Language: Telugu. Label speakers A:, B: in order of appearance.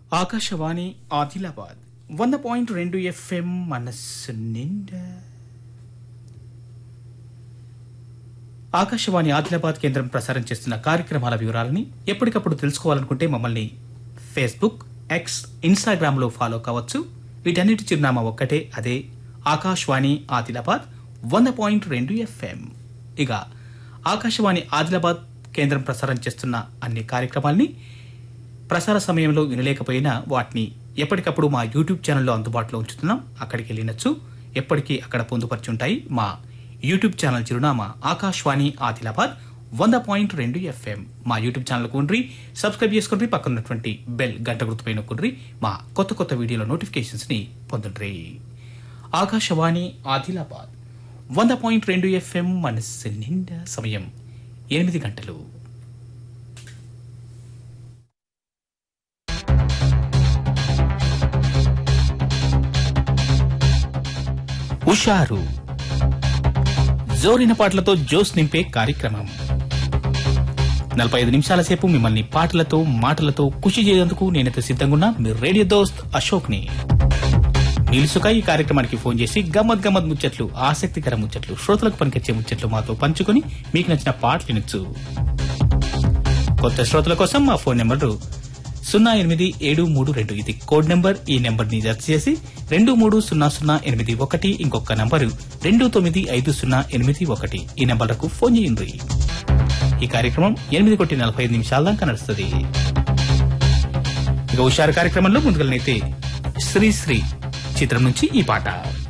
A: ఆకాశవాణి ఆదిలాబాద్ వంద పాయింట్ రెండు ఎఫ్ఎం మనస్సు నిండా ఆకాశవాణి ఆదిలాబాద్ కేంద్రం ప్రసారం చేస్తున్న కార్యక్రమాల వివరాలని ఎప్పటికప్పుడు తెలుసుకోవాలనుకుంటే మమ్మల్ని ఫేస్బుక్ ఎక్స్ ఇన్స్టాగ్రామ్లో ఫాలో కావచ్చు వీటన్నిటి చిరునామా ఒక్కటే అదే ఆకాశవాణి ఆదిలాబాద్ వంద పాయింట్ రెండు ఎఫ్ఎం ఇక ఆకాశవాణి ఆదిలాబాద్ కేంద్రం ప్రసారం చేస్తున్న అన్ని కార్యక్రమాల్ని ప్రసార సమయంలో వినలేకపోయినా వాటిని ఎప్పటికప్పుడు మా యూట్యూబ్ ఛానల్లో అందుబాటులో ఉంచుతున్నాం అక్కడికి వెళ్ళినచ్చు ఎప్పటికీ అక్కడ పొందుపరిచి ఉంటాయి మా యూట్యూబ్ ఛానల్ చిరునామా ఆకాశవాణి ఆదిలాబాద్ వంద పాయింట్ రెండు ఎఫ్ఎం మా యూట్యూబ్ ఛానల్ కొండ్రి సబ్స్క్రైబ్ చేసుకుని పక్కన ఉన్నటువంటి బెల్ గంట గుర్తుపై నొక్కుండ్రి మా కొత్త కొత్త వీడియోల నోటిఫికేషన్స్ ని పొందుండ్రి ఆకాశవాణి ఆదిలాబాద్ వంద పాయింట్ రెండు ఎఫ్ఎం మనస్సు నిండా సమయం ఎనిమిది గంటలు ఉషారు జోరిన పాటలతో జోస్ నింపే కార్యక్రమం నలభై ఐదు నిమిషాల సేపు మిమ్మల్ని పాటలతో మాటలతో ఖుషి చేసేందుకు నేనైతే సిద్ధంగా ఉన్నా మీ రేడియో దోస్త్ అశోక్ ని నిలుసుక ఈ కార్యక్రమానికి ఫోన్ చేసి గమ్మత్ గమ్మత్ ముచ్చట్లు ఆసక్తికర ముచ్చట్లు శ్రోతలకు పనికొచ్చే ముచ్చట్లు మాతో పంచుకొని మీకు నచ్చిన పాటలు వినొచ్చు కొత్త శ్రోతల కోసం మా ఫోన్ నెంబర్ సున్నా ఎనిమిది ఏడు మూడు రెండు ఇది కోడ్ నెంబర్ ఈ నెంబర్ ని జత చేసి రెండు మూడు సున్నా సున్నా ఎనిమిది ఒకటి ఇంకొక నంబరు రెండు తొమ్మిది ఐదు సున్నా ఎనిమిది ఒకటి ఈ నెంబర్లకు ఫోన్ చేయండి ఈ కార్యక్రమం ఎనిమిది కొట్టి నలభై ఐదు నిమిషాల దాకా నడుస్తుంది ఇక హుషారు కార్యక్రమంలో ముందుగానైతే శ్రీ శ్రీ చిత్రం నుంచి ఈ పాట